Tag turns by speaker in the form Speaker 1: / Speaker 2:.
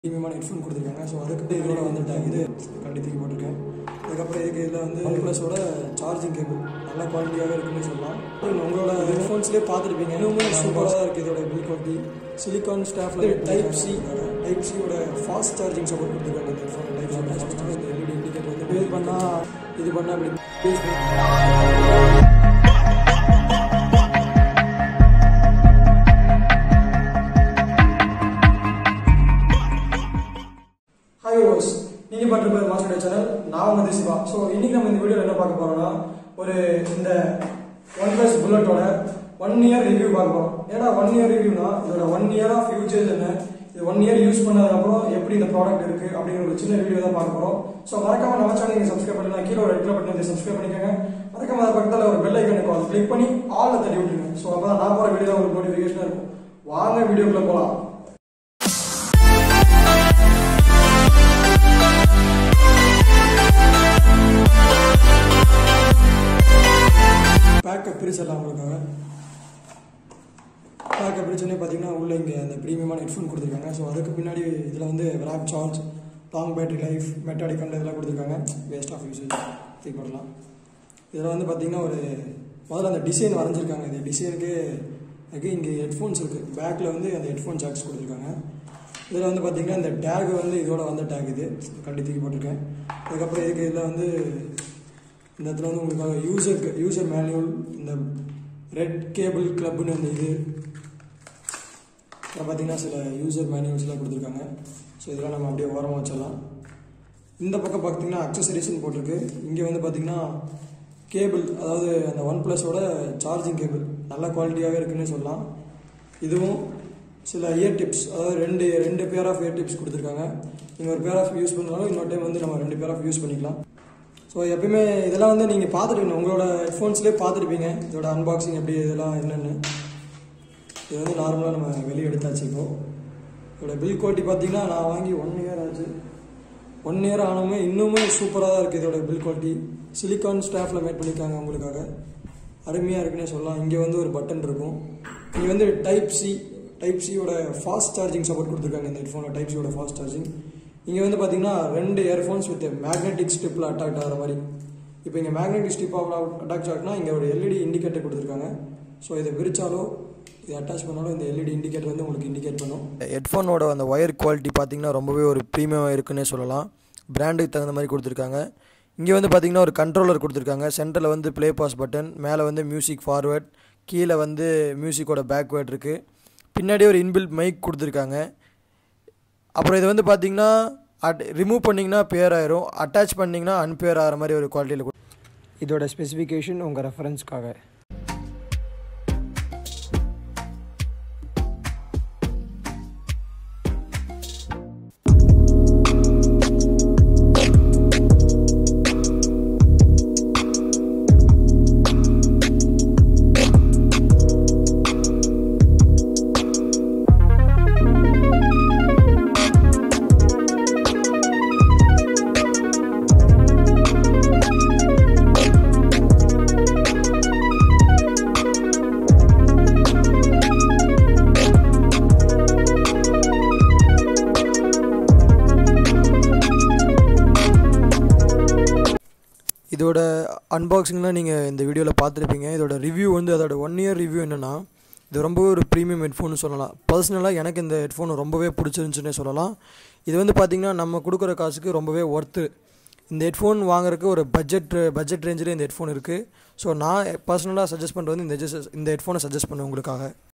Speaker 1: ப்ரீமியமான headphone கொடுத்துருக்காங்க so அதுக்கு இதோட வந்துட்டாங்க இது கண்டி தூக்கி போட்டிருக்கேன் அதுக்கப்புறம் இதுக்கு இதில் வந்து ஒன் ப்ளஸோட சார்ஜிங் கேபிள் நல்ல குவாலிட்டியாகவே இருக்குன்னு சொல்லலாம் உங்களோட ஹெட்ஃபோன்ஸ்லேயே பார்த்துருப்பீங்க இன்னுமே சூப்பராக தான் இருக்குது இதோட பில் குவாலிட்டி சிலிகான் ஸ்டாஃபில் டைப் சி டைப் சியோட ஃபாஸ்ட் சார்ஜிங் சப்போர்ட் கொடுத்துருக்காங்க இந்த ஹெட்ஃபோன் டைப் சி ப்ளஸ் பண்ணால் இந்த எல்இடி இண்டிகேட்டர் வந்து பேஸ் பண்ணால் இது பண்ணால் அப்படி பேஸ் பண்ணி ஹாய் ரோஸ் நீங்க பார்த்து பேர் மாஸ்டர் சேனல் நான் உங்க திசிபா ஸோ இன்னைக்கு நம்ம இந்த வீடியோவில் என்ன பார்க்க போறோம்னா ஒரு இந்த ஒன் பிளஸ் புல்லட்டோட ஒன் இயர் ரிவ்யூ பார்க்க போறோம் ஏன்னா ஒன் இயர் ரிவ்யூனா இதோட ஒன் இயர் ஆஃப் யூசேஜ் என்ன இது ஒன் இயர் யூஸ் பண்ணதுக்கப்புறம் எப்படி இந்த ப்ராடக்ட் இருக்கு அப்படிங்கிற ஒரு சின்ன வீடியோ தான் பார்க்க போறோம் ஸோ மறக்காம நம்ம சேனல் நீங்க சப்ஸ்கிரைப் பண்ணலாம் கீழே ஒரு ரெட் கலர் பட்டன் சப்ஸ்கிரைப் பண்ணிக்கோங்க மறக்காம அது பக்கத்தில் ஒரு பெல் ஐக்கன் இருக்கும் அதை கிளிக் பண்ணி ஆல்ல தட்டி விட்டுருங்க ஸோ அப்போ நான் போற வீடியோ உங்களுக்கு நோட்டிஃபிகேஷன் இருக்கும் வாங்க வீடியோக்குள்ள போகலாம் பேக்கப் பிரிச்சிடலாம் உங்களுக்காக பேக்கப் பிரிச்சோன்னே பார்த்தீங்கன்னா உள்ள இங்கே அந்த ப்ரீமியமான ஹெட்ஃபோன் கொடுத்துருக்காங்க ஸோ அதுக்கு பின்னாடி இதில் வந்து warp charge long battery life மெட்டாடிக் கண்ட் இதெல்லாம் கொடுத்துருக்காங்க வேஸ்ட் ஆஃப் யூசேஜ் தூக்கி போடலாம் இதில் வந்து பார்த்தீங்கன்னா ஒரு முதல்ல அந்த டிசைன் வரைஞ்சிருக்காங்க இந்த டிசைனுக்கு அதுக்கு இங்கே ஹெட்ஃபோன்ஸ் இருக்குது பேக்கில் வந்து அந்த ஹெட்ஃபோன் ஜாக்ஸ் கொடுத்துருக்காங்க இதில் வந்து பார்த்தீங்கன்னா இந்த டேக் வந்து இதோட வந்த டேக் இது கண்டி தூக்கி போட்டிருக்கேன் அதுக்கப்புறம் இதுக்கு இதில் வந்து இந்த இடத்துல வந்து உங்களுக்காக யூசர் யூசர் மேனுவல் இந்த ரெட் கேபிள் கிளப்னு அந்த இது இதில் பார்த்தீங்கன்னா சில யூசர் மேனுவல்ஸ்லாம் கொடுத்துருக்காங்க ஸோ இதெல்லாம் நம்ம அப்படியே ஓரமாக வச்சிடலாம் இந்த பக்கம் பார்த்தீங்கன்னா அக்சசரிஸ்னு போட்டிருக்கு இங்கே வந்து பார்த்தீங்கன்னா கேபிள் அதாவது அந்த ஒன் ப்ளஸோட சார்ஜிங் கேபிள் நல்ல குவாலிட்டியாகவே இருக்குன்னு சொல்லலாம் இதுவும் சில இயர் டிப்ஸ் அதாவது ரெண்டு ரெண்டு பேர் ஆஃப் இயர் டிப்ஸ் கொடுத்துருக்காங்க நீங்கள் ஒரு பேர் ஆஃப் யூஸ் பண்ணாலும் இன்னொரு டைம் வந்து நம்ம ரெண்டு பேர் ஆஃப் யூஸ் பண்ணிக்கலாம் ஸோ எப்பயுமே இதெல்லாம் வந்து நீங்கள் பார்த்துருக்கணும் உங்களோட ஹெட்ஃபோன்ஸ்லேயே பார்த்துருப்பீங்க இதோட அன்பாக்சிங் எப்படி இதெல்லாம் என்னென்னு இது வந்து நார்மலாக நம்ம வெளியே எடுத்தாச்சு இப்போ இதோட பில் குவாலிட்டி பார்த்தீங்கன்னா நான் வாங்கி ஒன் இயர் ஆச்சு ஒன் இயர் ஆனாலுமே இன்னுமே சூப்பராக தான் இருக்குது இதோட பில் குவாலிட்டி சிலிக்கான் ஸ்டாஃபில் மேட் பண்ணியிருக்காங்க உங்களுக்காக அருமையாக இருக்குன்னே சொல்லலாம் இங்கே வந்து ஒரு பட்டன் இருக்கும் இங்கே வந்து டைப் சி டைப் சியோட ஃபாஸ்ட் சார்ஜிங் சப்போர்ட் கொடுத்துருக்காங்க இந்த ஹெட்ஃபோனில் டைப் சியோட ஃபாஸ்ட் சார்ஜிங் இங்கே வந்து பார்த்தீங்கன்னா ரெண்டு இயர்ஃபோன்ஸ் வித் மேக்னெட்டிக் ஸ்டிப்பில் அட்டாக்ட் ஆகிற மாதிரி இப்போ இங்கே மேக்னெட்டிக் ஸ்டிப் அட்டாச் ஆகினா இங்கே ஒரு எல்இடி இண்டிகேட்டர் கொடுத்துருக்காங்க ஸோ இதை விரிச்சாலோ இதை அட்டாச் பண்ணாலும் இந்த எல்இடி இண்டிகேட்டர் வந்து உங்களுக்கு இண்டிகேட் பண்ணும்
Speaker 2: ஹெட்ஃபோனோட அந்த ஒயர் குவாலிட்டி பார்த்தீங்கன்னா ரொம்பவே ஒரு ப்ரீமியம் இருக்குன்னே சொல்லலாம் பிராண்டுக்கு தகுந்த மாதிரி கொடுத்துருக்காங்க இங்கே வந்து பார்த்தீங்கன்னா ஒரு கண்ட்ரோலர் கொடுத்துருக்காங்க சென்டரில் வந்து ப்ளே பாஸ் பட்டன் மேலே வந்து மியூசிக் ஃபார்வேர்ட் கீழே வந்து மியூசிக்கோட பேக்வேர்ட் இருக்குது பின்னாடியே ஒரு இன்பில்ட் மைக் கொடுத்துருக்காங்க அப்புறம் இது வந்து பார்த்தீங்கன்னா அட் ரிமூவ் பண்ணிங்கன்னா பேர் ஆயிரும் அட்டாச் பண்ணிங்கன்னா அன்பேர் ஆகிற மாதிரி ஒரு குவாலிட்டியில்
Speaker 1: இதோட ஸ்பெசிஃபிகேஷன் உங்கள் ரெஃபரன்ஸ்க்காக
Speaker 2: இதோட அன்பாக்சிங்லாம் நீங்கள் இந்த வீடியோவில் பார்த்துருப்பீங்க இதோட ரிவ்யூ வந்து அதோட ஒன் இயர் ரிவ்யூ என்னென்னா இது ரொம்பவே ஒரு ப்ரீமியம் ஹெட்ஃபோன் சொல்லலாம் பர்சனலாக எனக்கு இந்த ஹெட்ஃபோன் ரொம்பவே பிடிச்சிருந்துச்சுன்னே சொல்லலாம் இது வந்து பார்த்திங்கன்னா நம்ம கொடுக்குற காசுக்கு ரொம்பவே ஒர்த்து இந்த ஹெட்ஃபோன் வாங்குறதுக்கு ஒரு பட்ஜெட் பட்ஜெட் ரேஞ்சில் இந்த ஹெட்ஃபோன் இருக்குது ஸோ நான் பர்சனலாக சஜஸ்ட் பண்ணுறது வந்து இந்த இந்த ஹெட்ஃபோனை சஜஸ்ட் பண்ணுவேன் உங்களுக்காக